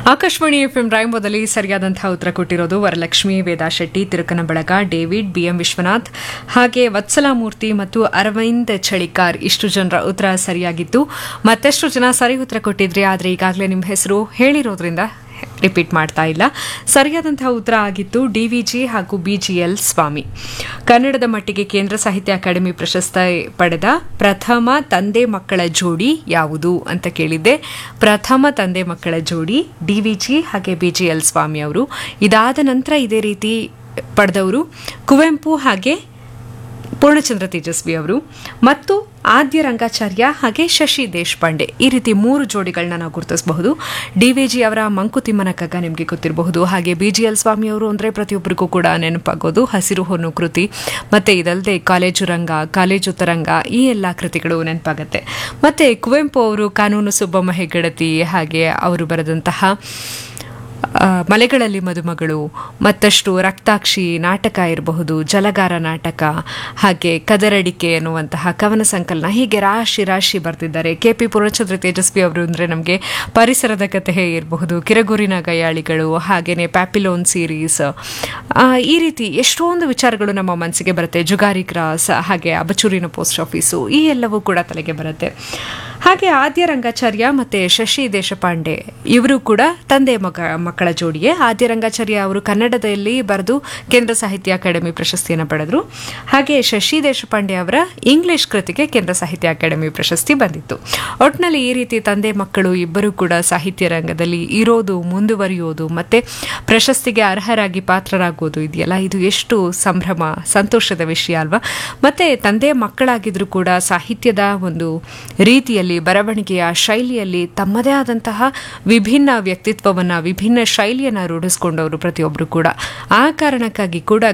Akashvani FM ರಾಯಂಬೋದಲ್ಲಿ ಸರಿಯಾದಂತಹ ಉತ್ತರ ಕೊಟ್ಟಿರೋದು ವರಲಕ್ಷ್ಮಿ ವೇದಾ ಶೆಟ್ಟಿ ತಿರುಕನಬಳಗ ಡೇವಿಡ್ ಬಿಎಂ ವಿಶ್ವನಾಥ್ ಹಾಗೆ ವತ್ಸಲಾಮೂರ್ತಿ ಮತ್ತು ಅರವಿಂದ್ ಚಳಿಕಾರ್ ಇಷ್ಟು ಜನರ ಉತ್ತರ ಸರಿಯಾಗಿತ್ತು ಮತ್ತಷ್ಟು ಜನ ಸರಿ ಉತ್ತರ ಕೊಟ್ಟಿದ್ರಿ ಆದರೆ ಈಗಾಗಲೇ ನಿಮ್ಮ ಹೆಸರು ಹೇಳಿರೋದ್ರಿಂದ ರಿಪೀಟ್ ಮಾಡ್ತಾ ಇಲ್ಲ ಸರಿಯಾದಂತಹ ಉತ್ತರ ಆಗಿತ್ತು ಡಿವಿಜಿ ಹಾಗೂ ಬಿಜಿಎಲ್ ಸ್ವಾಮಿ ಕನ್ನಡದ ಮಟ್ಟಿಗೆ ಕೇಂದ್ರ ಸಾಹಿತ್ಯ ಅಕಾಡೆಮಿ ಪ್ರಶಸ್ತಿ ಪಡೆದ ಪ್ರಥಮ ತಂದೆ ಮಕ್ಕಳ ಜೋಡಿ ಯಾವುದು ಅಂತ ಕೇಳಿದ್ದೆ ಪ್ರಥಮ ತಂದೆ ಮಕ್ಕಳ ಜೋಡಿ ಡಿವಿಜಿ ಹಾಗೆ ಬಿಜಿಎಲ್ ಸ್ವಾಮಿ ಅವರು ಇದಾದ ನಂತರ ಇದೇ ರೀತಿ ಪಡೆದವರು ಕುವೆಂಪು ಹಾಗೆ ಪೂರ್ಣಚಂದ್ರ ತೇಜಸ್ವಿ ಅವರು ಮತ್ತು ಆದ್ಯ ರಂಗಾಚಾರ್ಯ ಹಾಗೆ ಶಶಿ ದೇಶಪಾಂಡೆ ಈ ರೀತಿ ಮೂರು ಜೋಡಿಗಳನ್ನ ನಾವು ಗುರುತಿಸಬಹುದು ಡಿವಿಜಿ ಅವರ ಮಂಕುತಿಮ್ಮನ ಕಗ್ಗ ನಿಮಗೆ ಗೊತ್ತಿರಬಹುದು ಹಾಗೆ ಬಿಜಿಎಲ್ ಸ್ವಾಮಿ ಅವರು ಅಂದರೆ ಪ್ರತಿಯೊಬ್ಬರಿಗೂ ಕೂಡ ನೆನಪಾಗೋದು ಹಸಿರು ಹೊನ್ನು ಕೃತಿ ಮತ್ತೆ ಇದಲ್ಲದೆ ಕಾಲೇಜು ರಂಗ ಕಾಲೇಜು ತರಂಗ ಈ ಎಲ್ಲ ಕೃತಿಗಳು ನೆನಪಾಗತ್ತೆ ಮತ್ತೆ ಕುವೆಂಪು ಅವರು ಕಾನೂನು ಸುಬ್ಬಮ್ಮ ಹೆಗ್ಗಡತಿ ಹಾಗೆ ಅವರು ಬರೆದಂತಹ ಆ, ಮಲೆಗಳಲ್ಲಿ ಮದುಮಗಳು ಮತ್ತಷ್ಟು ರಕ್ತಾಕ್ಷಿ ನಾಟಕ ಇರಬಹುದು ಜಲಗಾರ ನಾಟಕ ಹಾಗೆ ಕದರಡಿಕೆ ಎನ್ನುವಂತಹ ಕವನ ಸಂಕಲನ ಹೀಗೆ ರಾಶಿ ರಾಶಿ ಬರ್ತಿದ್ದಾರೆ ಕೆ ಪಿ ಪೂರ್ಣಚಂದ್ರ ತೇಜಸ್ವಿ ಅವರು ಅಂದರೆ ನಮಗೆ ಪರಿಸರದ ಕಥೆ ಇರಬಹುದು ಕಿರಗೂರಿನ ಗಯಾಳಿಗಳು ಹಾಗೆಯೇ ಪ್ಯಾಪಿಲೋನ್ ಸೀರೀಸ್ ಆ, ಈ ರೀತಿ ಎಷ್ಟೊಂದು ವಿಚಾರಗಳು ನಮ್ಮ ಮನಸ್ಸಿಗೆ ಬರುತ್ತೆ ಜುಗಾರಿ ಕ್ರಾಸ್ ಹಾಗೆ ಅಬಚೂರಿನ ಪೋಸ್ಟ್ ಆಫೀಸು ಈ ಎಲ್ಲವೂ ಕೂಡ ತಲೆಗೆ ಬರುತ್ತೆ ಹಾಗೆ ಆದ್ಯ ರಂಗಾಚಾರ್ಯ ಮತ್ತೆ ಶಶಿ ದೇಶಪಾಂಡೆ ಇವರು ಕೂಡ ತಂದೆ ಮಗ ಮಕ್ಕಳ ಜೋಡಿಯೇ ಆದ್ಯ ರಂಗಾಚಾರ್ಯ ಅವರು ಕನ್ನಡದಲ್ಲಿ ಬರೆದು ಕೇಂದ್ರ ಸಾಹಿತ್ಯ ಅಕಾಡೆಮಿ ಪ್ರಶಸ್ತಿಯನ್ನು ಪಡೆದರು ಹಾಗೆ ಶಶಿ ದೇಶಪಾಂಡೆ ಅವರ ಇಂಗ್ಲಿಷ್ ಕೃತಿಗೆ ಕೇಂದ್ರ ಸಾಹಿತ್ಯ ಅಕಾಡೆಮಿ ಪ್ರಶಸ್ತಿ ಬಂದಿತ್ತು ಒಟ್ಟಿನಲ್ಲಿ ಈ ರೀತಿ ತಂದೆ ಮಕ್ಕಳು ಇಬ್ಬರು ಕೂಡ ಸಾಹಿತ್ಯ ರಂಗದಲ್ಲಿ ಇರೋದು ಮುಂದುವರಿಯೋದು ಮತ್ತೆ ಪ್ರಶಸ್ತಿಗೆ ಅರ್ಹರಾಗಿ ಪಾತ್ರರಾಗೋದು ಇದೆಯಲ್ಲ ಇದು ಎಷ್ಟು ಸಂಭ್ರಮ ಸಂತೋಷದ ವಿಷಯ ಅಲ್ವಾ ಮತ್ತೆ ತಂದೆ ಮಕ್ಕಳಾಗಿದ್ರು ಕೂಡ ಸಾಹಿತ್ಯದ ಒಂದು ರೀತಿಯಲ್ಲಿ ಬರವಣಿಗೆಯ ಶೈಲಿಯಲ್ಲಿ ತಮ್ಮದೇ ಆದಂತಹ ವಿಭಿನ್ನ ವ್ಯಕ್ತಿತ್ವವನ್ನು ವಿಭಿನ್ನ ಶೈಲಿಯನ್ನು ರೂಢಿಸ್ಕೊಂಡವರು ಪ್ರತಿಯೊಬ್ಬರು ಕೂಡ ಆ ಕಾರಣಕ್ಕಾಗಿ ಕೂಡ